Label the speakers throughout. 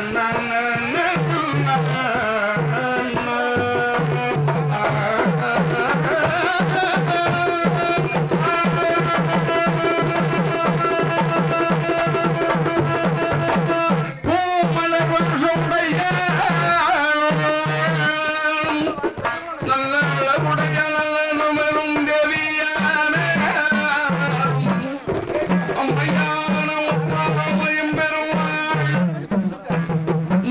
Speaker 1: பூமலர் வருஷமுடைய நல்ல உடைய நல்ல நுமரும் தேவியான அம்மையான உப்பாமையும் பெருமாள்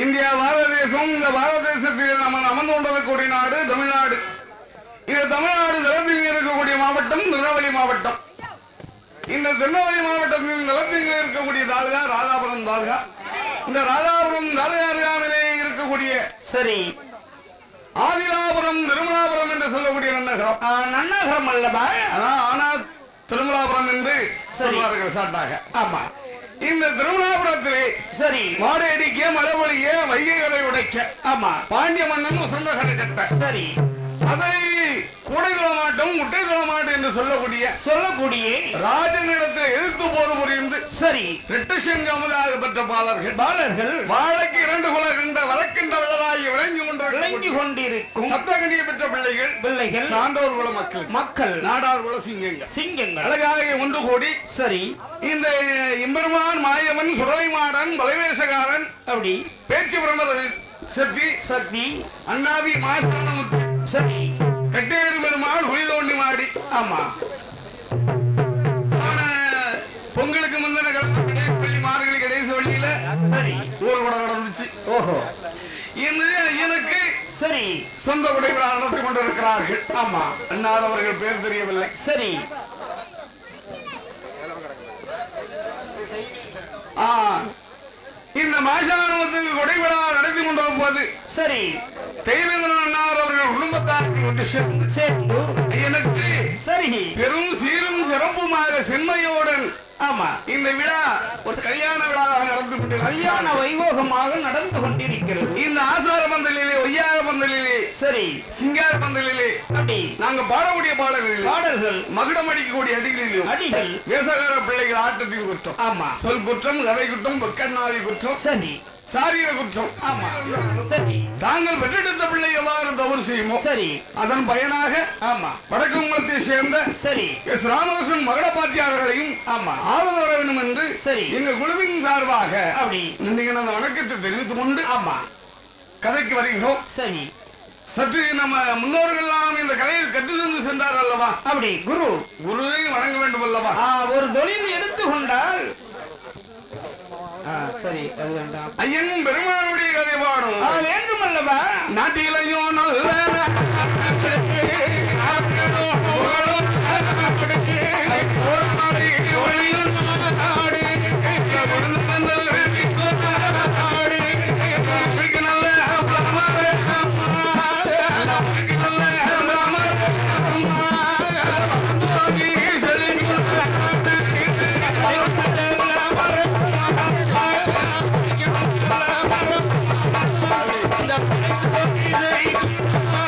Speaker 1: இந்தியா பாரத தேசம் இந்த பாரத தேசத்தில் நம்ம அமர்ந்து கொண்டிருக்கக்கூடிய நாடு தமிழ்நாடு இந்த தமிழ்நாடு தளத்தில் இருக்கக்கூடிய மாவட்டம் திருநெல்வேலி மாவட்டம் இந்த திருநெல்வேலி மாவட்டத்தின் நிலத்தில் இருக்கக்கூடிய தாலுகா ராதாபுரம் தாலுகா இந்த ராதாபுரம் தாலுகா அருகாமையிலே இருக்கக்கூடிய
Speaker 2: சரி
Speaker 1: ஆதிலாபுரம் திருமலாபுரம் என்று சொல்லக்கூடிய நன்னகரம்
Speaker 2: ஆ, நன்னகரம் அல்லவா
Speaker 1: அதான் ஆனா திருமலாபுரம் என்று
Speaker 2: சரி.
Speaker 1: சொல்வார்கள் சாட்டாக
Speaker 2: ஆமா
Speaker 1: இந்த திருமலாபுரத்திலே
Speaker 2: சரி
Speaker 1: மாடு அடிக்க மலைவழிய வைகை கரை உடைக்க
Speaker 2: ஆமா
Speaker 1: பாண்டிய மன்னன் வசந்த கரை கட்ட
Speaker 2: சரி
Speaker 1: அதை கூடைக்குள மாட்டம் முட்டைக்குள மாட்டம் என்று சொல்லக்கூடிய
Speaker 2: சொல்லக்கூடிய
Speaker 1: ராஜனிடத்தில் எதிர்த்து போர் புரிந்து
Speaker 2: சரி
Speaker 1: ரெட்டுஷன் அமுதாக பெற்ற பாலர்கள்
Speaker 2: பாலர்கள்
Speaker 1: வாழைக்கு இரண்டு குல கண்ட வழக்கின்ற விளவாகி விளங்கி
Speaker 2: விளங்கி
Speaker 1: கொண்ட
Speaker 2: கொண்டிருக்கும்
Speaker 1: சப்தகனியை பெற்ற பிள்ளைகள்
Speaker 2: பிள்ளைகள்
Speaker 1: சான்றோர் குல மக்கள்
Speaker 2: மக்கள்
Speaker 1: நாடார் குல சிங்கங்கள்
Speaker 2: சிங்கங்கள்
Speaker 1: அழகாக ஒன்று கூடி
Speaker 2: சரி
Speaker 1: இந்த எம்பெருமான் மாயவன் சுடலைமாடன் பலவேசகாரன்
Speaker 2: அப்படி
Speaker 1: பேச்சு பிறந்த சக்தி
Speaker 2: சக்தி
Speaker 1: அண்ணாவி மாசானமுத்து
Speaker 2: சரி
Speaker 1: கட்டேறு பெருமாள் குழி தோண்டி மாடி
Speaker 2: ஆமா
Speaker 1: போன பொங்கலுக்கு முந்தின கிழமை கடைசி பள்ளி மார்கழி கடைசி வள்ளியில
Speaker 2: சரி
Speaker 1: ஊர் கூட நடந்துச்சு
Speaker 2: ஓஹோ
Speaker 1: இன்று எனக்கு
Speaker 2: சரி
Speaker 1: சொந்த உடை விழா நடத்தி கொண்டிருக்கிறார்கள்
Speaker 2: ஆமா
Speaker 1: அன்னார் அவர்கள் பேர் தெரியவில்லை
Speaker 2: சரி
Speaker 1: ஆ, இந்த மாசானத்துக்கு கொடை விழா நடத்தி கொண்டிருக்கும் போது
Speaker 2: சரி
Speaker 1: தெய்வேந்திரன் அன்னார் அவர்கள் குடும்பத்தார்கள் ஒன்று சேர்ந்து
Speaker 2: சேர்ந்து
Speaker 1: எனக்கு
Speaker 2: சரி
Speaker 1: பெரும் சீரும் சிறப்புமாக செம்மையோடன்
Speaker 2: ஆமா
Speaker 1: இந்த விழா ஒரு கல்யாண விழாவாக நடந்து கொண்டிருக்கிறது
Speaker 2: கல்யாண வைபோகமாக நடந்து கொண்டிருக்கிறது
Speaker 1: இந்த ஆசார பந்தலிலே ஒய்யார பந்தலிலே
Speaker 2: சரி
Speaker 1: சிங்கார பந்தலிலே
Speaker 2: அப்படி
Speaker 1: நாங்க பாடக்கூடிய பாடல்களில்
Speaker 2: பாடல்கள்
Speaker 1: மகுடம் அடிக்கக்கூடிய அடிகளிலும்
Speaker 2: அடிகள்
Speaker 1: வேசகார பிள்ளைகள் ஆட்டத்தின் குற்றம்
Speaker 2: ஆமா
Speaker 1: சொல் குற்றம் கதை குற்றம் வெக்கண்ணாதி குற்றம்
Speaker 2: சரி
Speaker 1: சாரீர குற்றம்
Speaker 2: ஆமா சரி
Speaker 1: தாங்கள் பெற்றெடுத்த பிள்ளை எவ்வாறு தவறு செய்யுமோ
Speaker 2: சரி
Speaker 1: அதன் பயனாக
Speaker 2: ஆமா
Speaker 1: வடக்கு குளத்தை சேர்ந்த
Speaker 2: சரி
Speaker 1: எஸ் ராமகிருஷ்ணன் மகடப்பாட்டியார்களையும்
Speaker 2: ஆமா
Speaker 1: ஆதரவு வர வேண்டும் என்று
Speaker 2: சரி.
Speaker 1: எங்க குழுவின் சார்பாக
Speaker 2: அப்படி
Speaker 1: நீங்கள் அந்த வணக்கத்தை தெரிவித்துக் கொண்டு
Speaker 2: ஆமா
Speaker 1: கதைக்கு வருகிறோம்
Speaker 2: சரி
Speaker 1: சற்று நம்ம முன்னோர்கள் எல்லாம் இந்த கலையை கற்று தந்து சென்றார் அல்லவா
Speaker 2: அப்படி குரு
Speaker 1: குருவை வணங்க வேண்டும் அல்லவா
Speaker 2: ஆ, ஒரு தொழில் எடுத்துக்கொண்டால் ஆ, சரி அது வேண்டாம்
Speaker 1: ஐயன் பெருமானுடைய கதை பாடும்
Speaker 2: ஆ, வேண்டும் அல்லவா
Speaker 1: நாட்டிலையும் நல்ல
Speaker 2: இந்த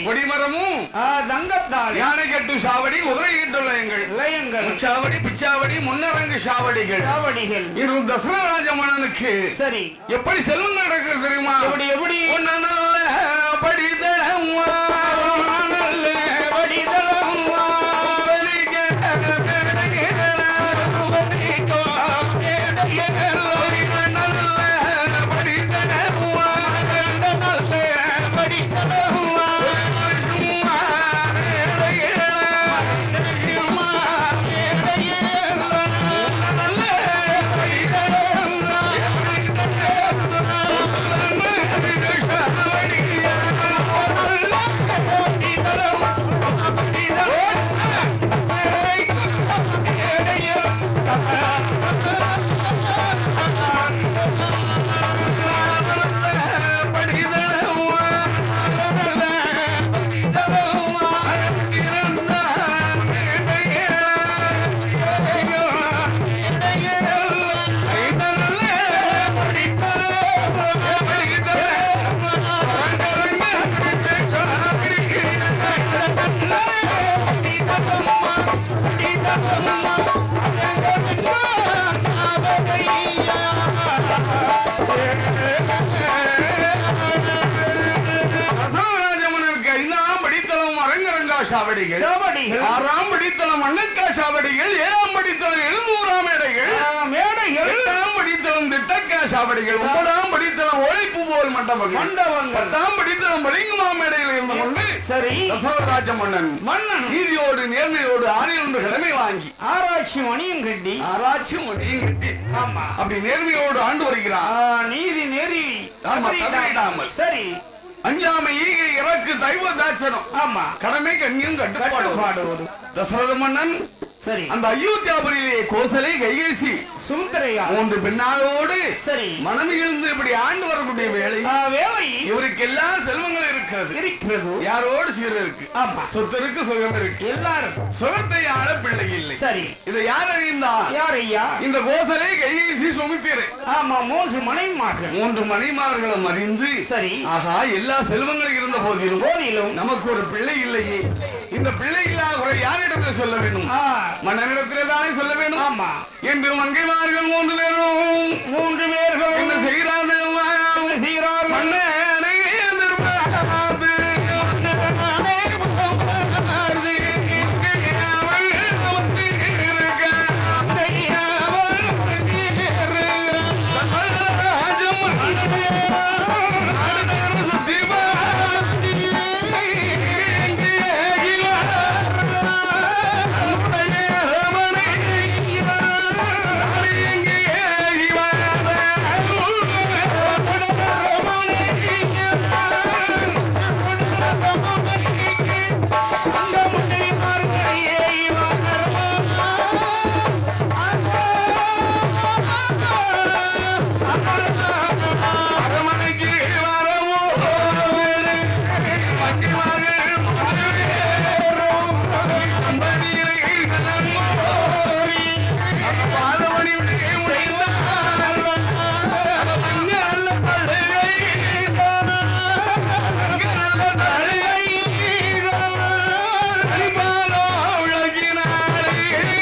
Speaker 1: கொடிமரமும்
Speaker 2: ஆ, தங்கத்தால்
Speaker 1: யானை கட்டும் சாவடி குதிரை கட்டும் லயங்கள்
Speaker 2: இளையங்கள்
Speaker 1: சாவடி பிச்சாவடி முன்னரங்கு சாவடிகள்
Speaker 2: சாவடிகள்
Speaker 1: இன்னும் தசரராஜ மன்னனுக்கு
Speaker 2: சரி
Speaker 1: எப்படி செல்வம் நடக்குது தெரியுமா
Speaker 2: எப்படி எப்படி
Speaker 1: உன்னை நல்ல படிதளம்மா, நல்ல படிதளம்மா, வெளிக்க பெருகிற உபதிக்கோ பேடையலோ, நல்ல படிதளம்மா, நல்ல படிதளம்மா, சும்மா பேடையலோ, சும்மா பேடையலோ, நல்ல படிதளம்மா, ரசவராஜமனருக்கு ஐந்தாம் படித்தளம் அரங்கரங்கா சாவடிகள்
Speaker 2: சாவடிகள்
Speaker 1: ஆறாம் படித்தளம் அண்ணக்கா சாவடிகள் ஏழாம் படித்தளம் எழுநூறாம் மேடைகள்
Speaker 2: ஆ, மேடைகள்
Speaker 1: எட்டாம் படித்தளம் திட்டக்கா சாவடிகள் ஒன்பதாம் படித்தளம் ஒழைப்பு போல் மண்டபங்கள்
Speaker 2: மண்டபங்கள்
Speaker 1: பத்தாம் படித்தளம் வலிங்குமா மேடையில் இருந்து கொண்டு
Speaker 2: சரி
Speaker 1: தசவராஜ மன்னன்
Speaker 2: மன்னன்
Speaker 1: நீதியோடு நேர்மையோடு ஆணிலிருந்து கிழமை வாங்கி
Speaker 2: ஆராய்ச்சி மணியும் கட்டி
Speaker 1: ஆராய்ச்சி மணியும் கட்டி
Speaker 2: ஆமா
Speaker 1: அப்படி நேர்மையோடு ஆண்டு
Speaker 2: ஆ,
Speaker 1: வருகிறார்
Speaker 2: நீதி நெறி
Speaker 1: ஆமா,
Speaker 2: தவறிடாமல்.
Speaker 1: தவறிடாமல்.
Speaker 2: சரி
Speaker 1: அஞ்சாமை ஈகை இறக்கு தெய்வ தாட்சணம்
Speaker 2: ஆமா
Speaker 1: கடமை கண்ணியம் கட்டுப்பாடு
Speaker 2: கட்டுப்பாடு
Speaker 1: தசரத மன்னன்
Speaker 2: சரி
Speaker 1: அந்த அயோத்தியாபுரியிலே கோசலை கைகேசி
Speaker 2: சுந்தரையா
Speaker 1: மூன்று பெண்ணாளோடு
Speaker 2: சரி
Speaker 1: மனமிழ்ந்து இப்படி ஆண்டு வரக்கூடிய வேலை
Speaker 2: ஆ, வேலை
Speaker 1: இவருக்கு எல்லா செல்வங்களும் இருக்கிறது
Speaker 2: இருக்கிறது
Speaker 1: யாரோடு சீர இருக்கு
Speaker 2: ஆமா
Speaker 1: சொத்து இருக்கு சுகம் இருக்கு
Speaker 2: எல்லாரும்
Speaker 1: சுகத்தை ஆள பிள்ளை இல்லை
Speaker 2: சரி
Speaker 1: இதை யார் அறிந்தார்
Speaker 2: யார் ஐயா
Speaker 1: இந்த கோசலை கைகேசி சுமித்திரு
Speaker 2: ஆமா மூன்று மனைவிமார்கள்
Speaker 1: மூன்று மணிமார்களும் அறிந்து
Speaker 2: சரி
Speaker 1: ஆகா எல்லா செல்வங்களும் இருந்த போதிலும்
Speaker 2: போதிலும்
Speaker 1: நமக்கு ஒரு பிள்ளை இல்லையே இந்த பிள்ளை இல்லாத குறை யாரிடத்தில் சொல்ல வேண்டும்
Speaker 2: ஆ,
Speaker 1: மன்னனிடத்திலே தானே சொல்ல வேண்டும்
Speaker 2: ஆமா
Speaker 1: என்று மங்கைமார்கள் மூன்று பேரும்
Speaker 2: மூன்று பேர்கள்
Speaker 1: என்ன செய்கிறார்கள்
Speaker 2: என்ன செய்கிறார்கள்
Speaker 1: மன்னனை எதிர்பார்த்து மன்னனை புகழ்ந்து இங்கே அவள் வந்து இருக்க. அவள் வந்து இருக்க. தமிழ்ராஜம் நாடுதேறு சுத்தி பார்த்து இங்கே இவர் நம்முடைய ரமணை நாடு இங்கே அரமனைக்கு வரவோ மகிழ்வார்கள் மாறுவேறும் அம்பதியிலே நலமோரி பாதமணி செய்தார் மஞ்சள் பழுகை மஞ்சள் பழுகை அன்பாலோ உலகினாலே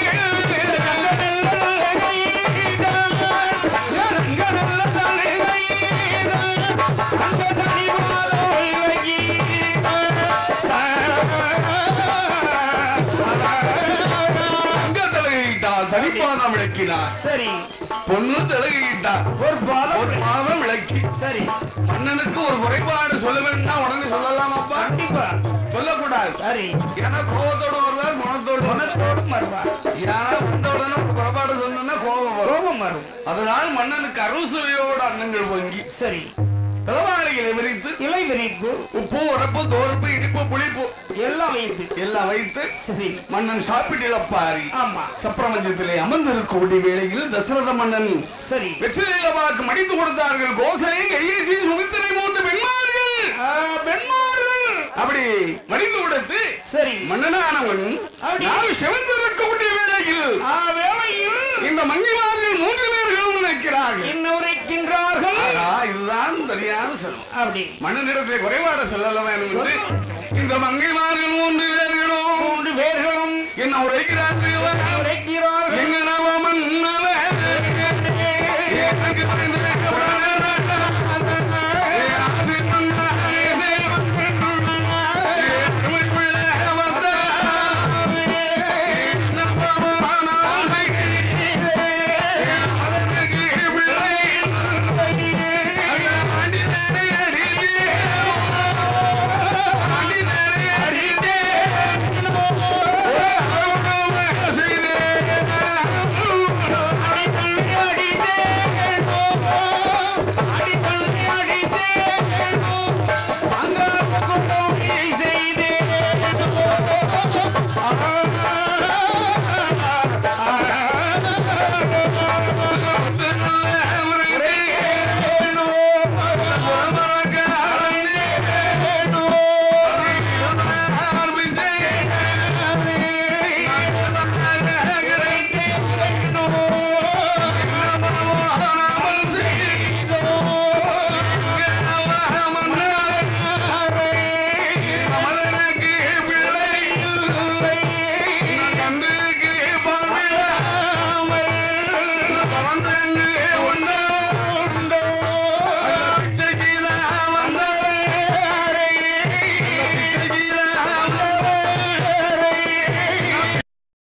Speaker 1: அங்க தலையிட்டால் தனிப்பாதம் விளக்கினார்
Speaker 2: சரி
Speaker 1: பொண்ணு தலையிட்டார்
Speaker 2: ஒரு பாலம்
Speaker 1: ஒரு மாதம் விளக்கி
Speaker 2: சரி
Speaker 1: மன்னனுக்கு ஒரு குறைபாடு சொல்ல வேண்டாம் உடனே சொல்லலாமாப்பா
Speaker 2: கண்டிப்பா
Speaker 1: சொல்லக்கூடாது
Speaker 2: சரி
Speaker 1: ஏன்னா கோபத்தோடு வருவார் குணத்தோடு வருவார்.
Speaker 2: குணத்தோடும் வருவார்
Speaker 1: ஏன்னா வந்த உடனே ஒரு குறைபாடு சொன்னா கோபம் வரும்
Speaker 2: கோபம் வரும்
Speaker 1: அதனால் மன்னனுக்கு அறுசுவையோடு அன்னங்கள் பொங்கி
Speaker 2: சரி
Speaker 1: தலைவாழைகளை விரித்து
Speaker 2: இலை விரித்து
Speaker 1: உப்பு உரப்பு தோறுப்பு இனிப்பு புளிப்பு
Speaker 2: எல்லாம் வைத்து
Speaker 1: எல்லாம் வைத்து
Speaker 2: சரி
Speaker 1: மன்னன் சாப்பிட்டு இழப்பாரி
Speaker 2: ஆமா
Speaker 1: சப்ரமஞ்சத்திலே அமர்ந்திருக்கக்கூடிய வேளையில் தசரத மன்னன்
Speaker 2: சரி
Speaker 1: வெற்றிலைவாக்கு மடித்து கொடுத்தார்கள் கோசலை கையேசி சுமித்திரை மூன்று பெண்மார்கள்
Speaker 2: ஆ, பெண்மார்கள்
Speaker 1: அப்படி மடித்து கொடுத்து
Speaker 2: சரி
Speaker 1: மன்னனானவன்
Speaker 2: அப்படி.
Speaker 1: நான் சிவந்திருக்கக்கூடிய வேளையில்
Speaker 2: ஆ, வேளையில்
Speaker 1: இந்த மங்கிமார்கள் மூன்று பேர்களும் உன்னை உரைக்கிறார்கள்
Speaker 2: என்ன உரைக்கின்றார்கள்
Speaker 1: ஆகா, இதுதான் சரியான செல்வம்
Speaker 2: அப்படி
Speaker 1: மண்ணிடத்தை குறைபாட சொல்லல வேணும் என்று இந்த மங்கைமார்கள் மூன்று பேர்களும்
Speaker 2: மூன்று பேர்களும்
Speaker 1: என்ன உரைக்கிறார்கள்
Speaker 2: உரை